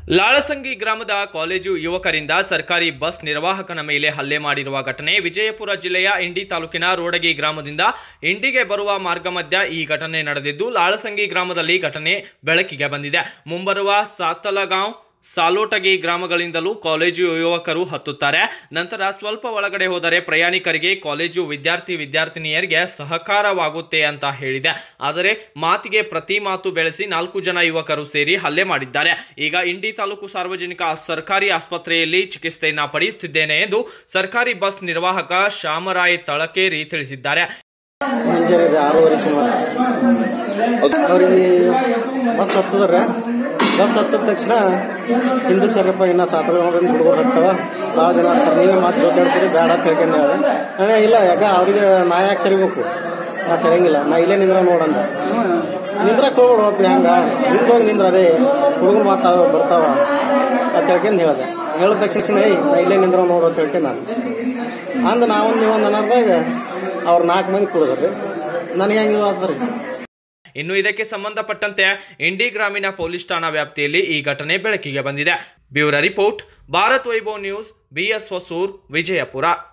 ಲಾಳಸಂಗಿ ಗ್ರಾಮದ ಕಾಲೇಜು ಯುವಕರಿಂದ ಸರ್ಕಾರಿ ಬಸ್ ನಿರ್ವಾಹಕನ ಮೇಲೆ ಹಲ್ಲೆ ಮಾಡಿರುವ ಘಟನೆ ವಿಜಯಪುರ ಜಿಲ್ಲೆಯ ಇಂಡಿ ತಾಲೂಕಿನ ರೋಡಗಿ ಗ್ರಾಮದಿಂದ ಇಂಡಿಗೆ ಬರುವ ಮಾರ್ಗ ಮಧ್ಯ ಈ ಘಟನೆ ನಡೆದಿದ್ದು ಲಾಳಸಂಗಿ ಗ್ರಾಮದಲ್ಲಿ ಘಟನೆ ಬೆಳಕಿಗೆ ಬಂದಿದೆ ಮುಂಬರುವ ಸಾತಲಗಾಂವ್ ಸಾಲೋಟಗಿ ಗ್ರಾಮಗಳಿಂದಲೂ ಕಾಲೇಜು ಯುವಕರು ಹತ್ತುತ್ತಾರೆ ನಂತರ ಸ್ವಲ್ಪ ಒಳಗಡೆ ಹೋದರೆ ಪ್ರಯಾಣಿಕರಿಗೆ ಕಾಲೇಜು ವಿದ್ಯಾರ್ಥಿ ವಿದ್ಯಾರ್ಥಿನಿಯರಿಗೆ ಸಹಕಾರವಾಗುತ್ತೆ ಅಂತ ಹೇಳಿದೆ ಆದರೆ ಮಾತಿಗೆ ಪ್ರತಿ ಮಾತು ಬೆಳೆಸಿ ನಾಲ್ಕು ಜನ ಯುವಕರು ಸೇರಿ ಹಲ್ಲೆ ಮಾಡಿದ್ದಾರೆ ಈಗ ಇಂಡಿ ತಾಲೂಕು ಸಾರ್ವಜನಿಕ ಸರ್ಕಾರಿ ಆಸ್ಪತ್ರೆಯಲ್ಲಿ ಚಿಕಿತ್ಸೆಯನ್ನ ಪಡೆಯುತ್ತಿದ್ದೇನೆ ಎಂದು ಸರ್ಕಾರಿ ಬಸ್ ನಿರ್ವಾಹಕ ಶ್ಯಾಮರಾಯ್ ತಳಕೇರಿ ತಿಳಿಸಿದ್ದಾರೆ ಮುಂಜಾನೆ ರೀ ಆರೂವರೆ ಸುಮಾರು ಅವ್ರಿಗೆ ಬಸ್ ಹತ್ತದ್ರಿ ಬಸ್ ಹತ್ತಿದ ತಕ್ಷಣ ಹಿಂದೂ ಸರ್ರಪ್ಪ ಇನ್ನ ಸಾತ್ರದಿಂದ ಹುಡುಗರು ಹತ್ತವ ಭಾಳ ಜನ ಹತ್ತಾರೆ ನೀವೇ ಮಾತು ಜೊತೆಡ್ತೀರಿ ಬೇಡ ಅಂತ ಹೇಳ್ಕೊಂಡು ಹೇಳಿ ನಾನೇ ಇಲ್ಲ ಯಾಕ ಅವ್ರಿಗೆ ನಾ ಯಾಕೆ ಸರಿಬೇಕು ನಾ ಸರಿಯಂಗಿಲ್ಲ ನಾ ಇಲ್ಲೇ ನಿಂದ್ರ ನೋಡಂದ ನಿಂದ್ರಕ್ಕೆ ಹೋಗ್ಬಿಡು ಹೆಂಗ ಹಿಂದೆ ಹೋಗಿ ನಿಂದ್ರ ಅದೇ ಹುಡುಗರು ಮಾತಾವ ಬರ್ತಾವ ಅಂತ ಹೇಳ್ಕೊಂಡು ಹೇಳಿದೆ ಹೇಳಿದ ತಕ್ಷಣ ಏಯ್ ನಾ ಇಲ್ಲೇ ನಿಂದ್ರ ನೋಡು ಅಂತ ಹೇಳ್ಕೊಂಡು ನಾನು ಅಂದ ನಾವೊಂದು ನೀವೊಂದು ಅನ್ನೋದಾಗ ಅವ್ರು ನಾಲ್ಕು ಮಂದಿ ಕುಡಿದ್ರಿ ನನಗೆ ಹೆಂಗೆ ಆದ್ರಿ ಇನ್ನು ಇದಕ್ಕೆ ಸಂಬಂಧಪಟ್ಟಂತೆ ಇಂಡಿ ಗ್ರಾಮೀಣ ಪೊಲೀಸ್ ಠಾಣಾ ವ್ಯಾಪ್ತಿಯಲ್ಲಿ ಈ ಘಟನೆ ಬೆಳಕಿಗೆ ಬಂದಿದೆ bureau report Bharat Vaibhav news BS Hosur Vijayapura